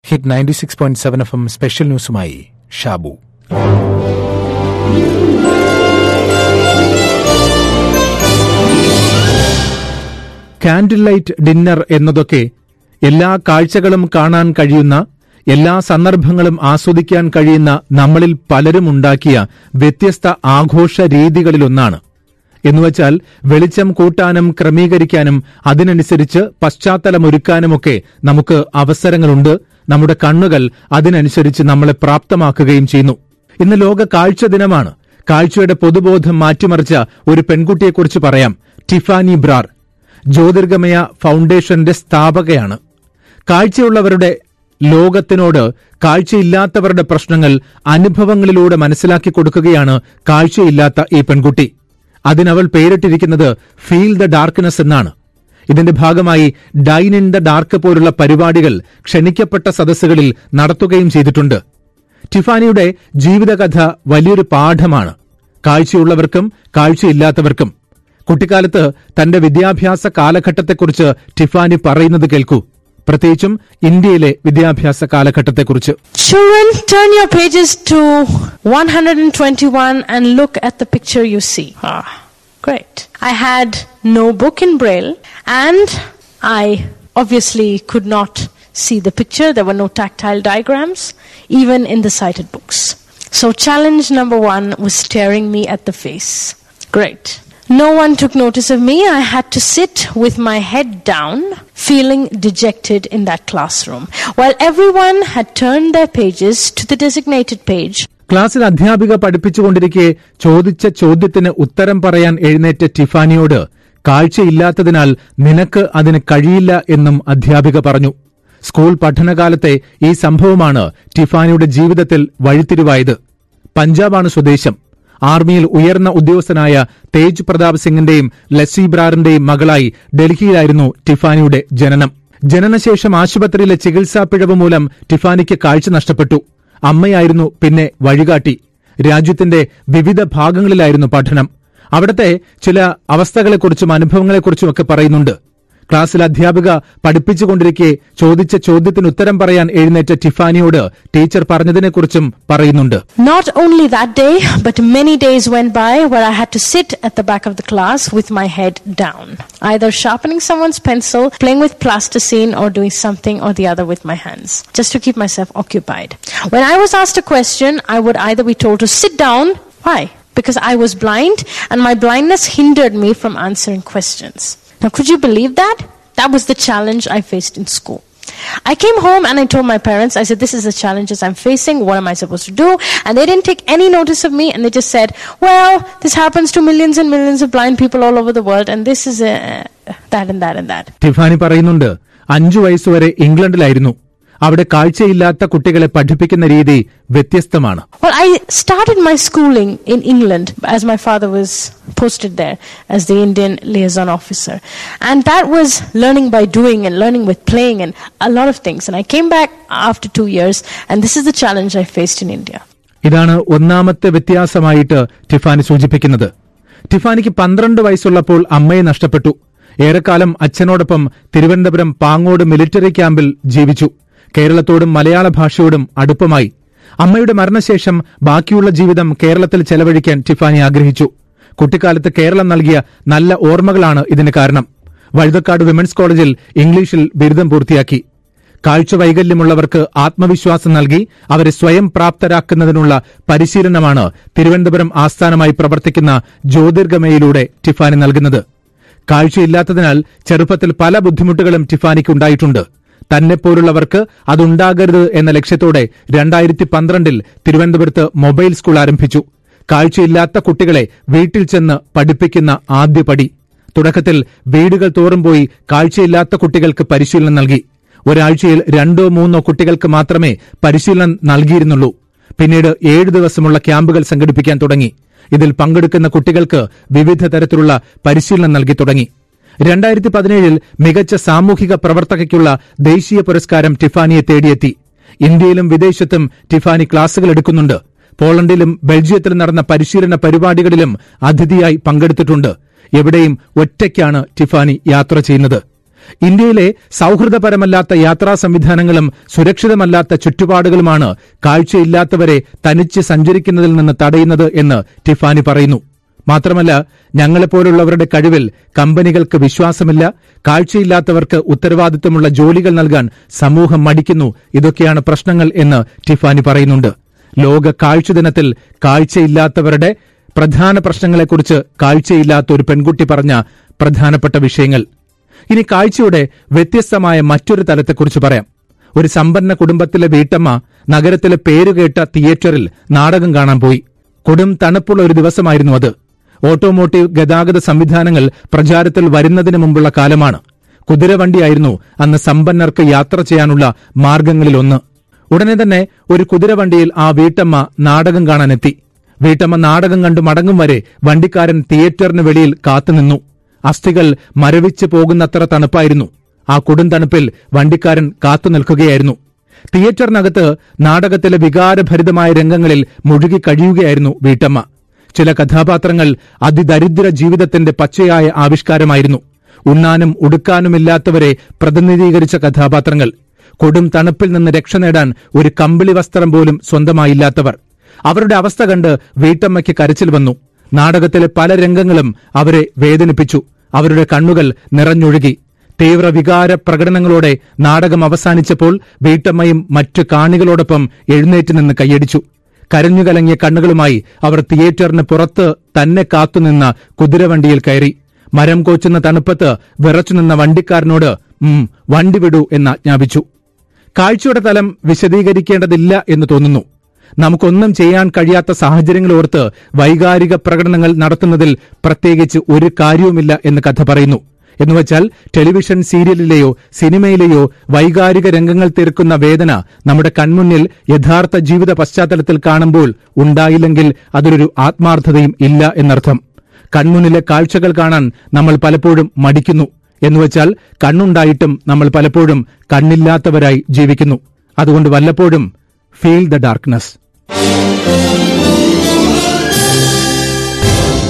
Hit ninety six point seven F M special ന്യൂസുമായി Shabu candle light dinner എന്നതൊക്കെ എല്ലാ കാഴ്ചകളും കാണാൻ കഴിയുന്ന എല്ലാ സന്ദർഭങ്ങളും ആസ്വദിക്കാൻ കഴിയുന്ന നമ്മളിൽ പലരും ഉണ്ടാക്കിയ വ്യത്യസ്ത ആഘോഷ രീതികളിലൊന്നാണ് എന്നുവച്ചാൽ വെളിച്ചം കൂട്ടാനും ക്രമീകരിക്കാനും അതിനനുസരിച്ച് പശ്ചാത്തലമൊരുക്കാനുമൊക്കെ നമുക്ക് അവസരങ്ങളുണ്ട് നമ്മുടെ കണ്ണുകൾ അതിനനുസരിച്ച് നമ്മളെ പ്രാപ്തമാക്കുകയും ചെയ്യുന്നു ഇന്ന് ലോക കാഴ്ച ദിനമാണ് കാഴ്ചയുടെ പൊതുബോധം മാറ്റിമറിച്ച ഒരു പെൺകുട്ടിയെക്കുറിച്ച് പറയാം ടിഫാനി ബ്രാർ ജ്യോതിർഗമയ ഫൗണ്ടേഷന്റെ സ്ഥാപകയാണ് കാഴ്ചയുള്ളവരുടെ ലോകത്തിനോട് കാഴ്ചയില്ലാത്തവരുടെ പ്രശ്നങ്ങൾ അനുഭവങ്ങളിലൂടെ മനസ്സിലാക്കി കൊടുക്കുകയാണ് കാഴ്ചയില്ലാത്ത ഈ പെൺകുട്ടി അതിനവൾ പേരിട്ടിരിക്കുന്നത് ഫീൽ ദ ഡാർക്ക്നെസ് എന്നാണ് ഇതിന്റെ ഭാഗമായി ഡൈൻ ഇൻ ദ ഡാർക്ക് പോലുള്ള പരിപാടികൾ ക്ഷണിക്കപ്പെട്ട സദസ്സുകളിൽ നടത്തുകയും ചെയ്തിട്ടുണ്ട് ടിഫാനിയുടെ ജീവിതകഥ വലിയൊരു പാഠമാണ് കാഴ്ചയുള്ളവർക്കും കാഴ്ചയില്ലാത്തവർക്കും കുട്ടിക്കാലത്ത് തന്റെ വിദ്യാഭ്യാസ കാലഘട്ടത്തെക്കുറിച്ച് ടിഫാനി പറയുന്നത് കേൾക്കൂ പ്രത്യേകിച്ചും ഇന്ത്യയിലെ വിദ്യാഭ്യാസ കാലഘട്ടത്തെക്കുറിച്ച് Children, turn your pages to 121 and look at the picture you see. Ah, great. I had no book in Braille and I obviously could not see the picture. There were no tactile diagrams, even in the sighted books. So, challenge number one was staring me at the face. Great. No one took notice of me. I had to sit with my head down, feeling dejected in that classroom. While everyone had turned their pages to the designated page, ക്ലാസ്സിൽ അധ്യാപിക പഠിപ്പിച്ചുകൊണ്ടിരിക്കെ ചോദിച്ച ചോദ്യത്തിന് ഉത്തരം പറയാൻ എഴുന്നേറ്റ ടിഫാനിയോട് കാഴ്ചയില്ലാത്തതിനാൽ നിനക്ക് അതിന് കഴിയില്ല എന്നും അധ്യാപിക പറഞ്ഞു സ്കൂൾ പഠനകാലത്തെ ഈ സംഭവമാണ് ടിഫാനിയുടെ ജീവിതത്തിൽ വഴിത്തിരിവായത് പഞ്ചാബാണ് സ്വദേശം ആർമിയിൽ ഉയർന്ന ഉദ്യോഗസ്ഥനായ തേജ് പ്രതാപ് സിംഗിന്റെയും ലസ്സി ബ്രാറിന്റെയും മകളായി ഡൽഹിയിലായിരുന്നു ടിഫാനിയുടെ ജനനം ജനനശേഷം ആശുപത്രിയിലെ ചികിത്സാ പിഴവ് മൂലം ടിഫാനിക്ക് കാഴ്ച നഷ്ടപ്പെട്ടു അമ്മയായിരുന്നു പിന്നെ വഴികാട്ടി രാജ്യത്തിന്റെ വിവിധ ഭാഗങ്ങളിലായിരുന്നു പഠനം അവിടത്തെ ചില അവസ്ഥകളെക്കുറിച്ചും അനുഭവങ്ങളെക്കുറിച്ചും ഒക്കെ പറയുന്നുണ്ട് ക്ലാസ്സിൽ അധ്യാപിക പഠിപ്പിച്ചുകൊണ്ടിരിക്കെ ചോദിച്ച ചോദ്യത്തിന് ഉത്തരം പറയാൻ എഴുന്നേറ്റ ടിഫാനിയോട് ടീച്ചർ പറഞ്ഞതിനെക്കുറിച്ചും പറയുന്നുണ്ട് not only that day, but many days went by where I had to sit at the back of the class with my head down, either sharpening someone's pencil, playing with plasticine, or doing something or the other with my hands, just to keep myself occupied. When I was asked a question, I would either be told to sit down. Why? Because I was blind and my blindness hindered me from answering questions. Now, could you believe that? That was the challenge I faced in school. I came home and I told my parents, I said, this is the challenges I'm facing. What am I supposed to do? And they didn't take any notice of me and they just said, well, this happens to millions and millions of blind people all over the world and this is uh, that and that and that. Tiffany പറയുന്നുണ്ട് അഞ്ചു വയസ്സുവരെ ഇംഗ്ലണ്ടിലായിരുന്നു അവിടെ കാഴ്ചയില്ലാത്ത കുട്ടികളെ പഠിപ്പിക്കുന്ന രീതി വ്യത്യസ്തമാണ് Well, I started my schooling in England as my father was posted there as the Indian liaison officer. And that was learning by doing and learning with playing and a lot of things. And I came back after two years and this is the challenge I faced in India. ഇതാണ് ഒന്നാമത്തെ വ്യത്യാസമായിട്ട് Tiffany സൂചിപ്പിക്കുന്നത് ടിഫാനിക്ക് പന്ത്രണ്ട് വയസ്സുള്ളപ്പോൾ അമ്മയെ നഷ്ടപ്പെട്ടു ഏറെക്കാലം അച്ഛനോടൊപ്പം Thiruvananthapuram Pangode military ക്യാമ്പിൽ ജീവിച്ചു കേരളത്തോടും മലയാള ഭാഷയോടും അടുപ്പമായി അമ്മയുടെ മരണശേഷം ബാക്കിയുള്ള ജീവിതം കേരളത്തിൽ ചെലവഴിക്കാൻ ടിഫാനി ആഗ്രഹിച്ചു കുട്ടിക്കാലത്ത് കേരളം നൽകിയ നല്ല ഓർമ്മകളാണ് ഇതിന് കാരണം വഴുതക്കാട് വിമൻസ് കോളേജിൽ ഇംഗ്ലീഷിൽ ബിരുദം പൂർത്തിയാക്കി കാഴ്ച വൈകല്യമുള്ളവർക്ക് ആത്മവിശ്വാസം നൽകി അവരെ സ്വയം പ്രാപ്തരാക്കുന്നതിനുള്ള പരിശീലനമാണ് തിരുവനന്തപുരം ആസ്ഥാനമായി പ്രവർത്തിക്കുന്ന ജ്യോതിർഗമയിലൂടെ ടിഫാനി നൽകുന്നത് കാഴ്ചയില്ലാത്തതിനാൽ ചെറുപ്പത്തിൽ പല ബുദ്ധിമുട്ടുകളും ടിഫാനിക്ക് ഉണ്ടായിട്ടുണ്ട് തന്നെപ്പോലുള്ളവർക്ക് അതുണ്ടാകരുത് എന്ന ലക്ഷ്യത്തോടെ രണ്ടായിരത്തി പന്ത്രണ്ടിൽ തിരുവനന്തപുരത്ത് മൊബൈൽ സ്കൂൾ ആരംഭിച്ചു കാഴ്ചയില്ലാത്ത കുട്ടികളെ വീട്ടിൽ ചെന്ന് പഠിപ്പിക്കുന്ന ആദ്യ പടി തുടക്കത്തിൽ വീടുകൾ തോറും പോയി കാഴ്ചയില്ലാത്ത കുട്ടികൾക്ക് പരിശീലനം നൽകി ഒരാഴ്ചയിൽ രണ്ടോ മൂന്നോ കുട്ടികൾക്ക് മാത്രമേ പരിശീലനം നൽകിയിരുന്നുള്ളൂ പിന്നീട് ഏഴ് ദിവസമുള്ള ക്യാമ്പുകൾ സംഘടിപ്പിക്കാൻ തുടങ്ങി ഇതിൽ പങ്കെടുക്കുന്ന കുട്ടികൾക്ക് വിവിധ തരത്തിലുള്ള പരിശീലനം നൽകി തുടങ്ങി രണ്ടായിരത്തി പതിനേഴിൽ മികച്ച സാമൂഹിക പ്രവർത്തകയ്ക്കുള്ള ദേശീയ പുരസ്കാരം ടിഫാനിയെ തേടിയെത്തി ഇന്ത്യയിലും വിദേശത്തും ടിഫാനി ക്ലാസുകൾ എടുക്കുന്നുണ്ട് പോളണ്ടിലും ബെൽജിയത്തിലും നടന്ന പരിശീലന പരിപാടികളിലും അതിഥിയായി പങ്കെടുത്തിട്ടുണ്ട് എവിടെയും ഒറ്റയ്ക്കാണ് ടിഫാനി യാത്ര ചെയ്യുന്നത് ഇന്ത്യയിലെ സൌഹൃദപരമല്ലാത്ത യാത്രാ സംവിധാനങ്ങളും സുരക്ഷിതമല്ലാത്ത ചുറ്റുപാടുകളുമാണ് കാഴ്ചയില്ലാത്തവരെ തനിച്ച് സഞ്ചരിക്കുന്നതിൽ നിന്ന് തടയുന്നത് എന്ന് ടിഫാനി പറയുന്നു മാത്രമല്ല ഞങ്ങളെപ്പോലുള്ളവരുടെ കഴിവിൽ കമ്പനികൾക്ക് വിശ്വാസമില്ല കാഴ്ചയില്ലാത്തവർക്ക് ഉത്തരവാദിത്തമുള്ള ജോലികൾ നൽകാൻ സമൂഹം മടിക്കുന്നു ഇതൊക്കെയാണ് പ്രശ്നങ്ങൾ എന്ന് ടിഫാനി പറയുന്നുണ്ട് ലോക കാഴ്ച ദിനത്തിൽ കാഴ്ചയില്ലാത്തവരുടെ പ്രധാന പ്രശ്നങ്ങളെക്കുറിച്ച് കാഴ്ചയില്ലാത്ത ഒരു പെൺകുട്ടി പറഞ്ഞ പ്രധാനപ്പെട്ട വിഷയങ്ങൾ ഇനി കാഴ്ചയുടെ വ്യത്യസ്തമായ മറ്റൊരു തലത്തെക്കുറിച്ച് പറയാം ഒരു സമ്പന്ന കുടുംബത്തിലെ വീട്ടമ്മ നഗരത്തിലെ പേരുകേട്ട തിയേറ്ററിൽ നാടകം കാണാൻ പോയി കൊടും തണുപ്പുള്ള ഒരു ദിവസമായിരുന്നു അത് ഓട്ടോമോട്ടീവ് ഗതാഗത സംവിധാനങ്ങൾ പ്രചാരത്തിൽ വരുന്നതിന് മുമ്പുള്ള കാലമാണ് കുതിരവണ്ടിയായിരുന്നു അന്ന് സമ്പന്നർക്ക് യാത്ര ചെയ്യാനുള്ള മാർഗങ്ങളിലൊന്ന് ഉടനെ തന്നെ ഒരു കുതിരവണ്ടിയിൽ ആ വീട്ടമ്മ നാടകം കാണാനെത്തി വീട്ടമ്മ നാടകം കണ്ടു മടങ്ങും വരെ വണ്ടിക്കാരൻ തിയേറ്ററിന് വെളിയിൽ കാത്തുനിന്നു അസ്ഥികൾ മരവിച്ചു പോകുന്നത്ര തണുപ്പായിരുന്നു ആ കൊടും തണുപ്പിൽ വണ്ടിക്കാരൻ കാത്തു നിൽക്കുകയായിരുന്നു തിയേറ്ററിനകത്ത് നാടകത്തിലെ വികാരഭരിതമായ രംഗങ്ങളിൽ മുഴുകി കഴിയുകയായിരുന്നു വീട്ടമ്മ ചില കഥാപാത്രങ്ങൾ അതിദരിദ്ര ജീവിതത്തിന്റെ പച്ചയായ ആവിഷ്കാരമായിരുന്നു ഉണ്ണാനും ഉടുക്കാനുമില്ലാത്തവരെ പ്രതിനിധീകരിച്ച കഥാപാത്രങ്ങൾ കൊടും തണുപ്പിൽ നിന്ന് രക്ഷ നേടാൻ ഒരു കമ്പിളി വസ്ത്രം പോലും സ്വന്തമായില്ലാത്തവർ അവരുടെ അവസ്ഥ കണ്ട് വീട്ടമ്മയ്ക്ക് കരച്ചിൽ വന്നു നാടകത്തിലെ പല രംഗങ്ങളും അവരെ വേദനിപ്പിച്ചു അവരുടെ കണ്ണുകൾ നിറഞ്ഞൊഴുകി തീവ്ര വികാര പ്രകടനങ്ങളോടെ നാടകം അവസാനിച്ചപ്പോൾ വീട്ടമ്മയും മറ്റു കാണികളോടൊപ്പം എഴുന്നേറ്റ് നിന്ന് കൈയടിച്ചു കരഞ്ഞുകലങ്ങിയ കണ്ണുകളുമായി അവർ തിയേറ്ററിന് പുറത്ത് തന്നെ കാത്തുനിന്ന കുതിരവണ്ടിയിൽ കയറി മരം കോച്ചുന്ന തണുപ്പത്ത് വിറച്ചുനിന്ന വണ്ടിക്കാരനോട് ഉം വണ്ടി വിടൂ എന്ന് ആജ്ഞാപിച്ചു കാഴ്ചയുടെ തലം വിശദീകരിക്കേണ്ടതില്ല എന്ന് തോന്നുന്നു നമുക്കൊന്നും ചെയ്യാൻ കഴിയാത്ത സാഹചര്യങ്ങൾ ഓർത്ത് വൈകാരിക പ്രകടനങ്ങൾ നടത്തുന്നതിൽ പ്രത്യേകിച്ച് ഒരു കാര്യവുമില്ല എന്ന് കഥ പറയുന്നു എന്നുവച്ചാൽ ടെലിവിഷൻ സീരിയലിലെയോ സിനിമയിലെയോ വൈകാരിക രംഗങ്ങൾ തീർക്കുന്ന വേദന നമ്മുടെ കൺമുന്നിൽ യഥാർത്ഥ ജീവിത പശ്ചാത്തലത്തിൽ കാണുമ്പോൾ ഉണ്ടായില്ലെങ്കിൽ അതിലൊരു ആത്മാർത്ഥതയും ഇല്ല എന്നർത്ഥം കൺമുന്നിലെ കാഴ്ചകൾ കാണാൻ നമ്മൾ പലപ്പോഴും മടിക്കുന്നു എന്നുവച്ചാൽ കണ്ണുണ്ടായിട്ടും നമ്മൾ പലപ്പോഴും കണ്ണില്ലാത്തവരായി ജീവിക്കുന്നു അതുകൊണ്ട് വല്ലപ്പോഴും ഫീൽ ദ ഡാർക്ക്നെസ്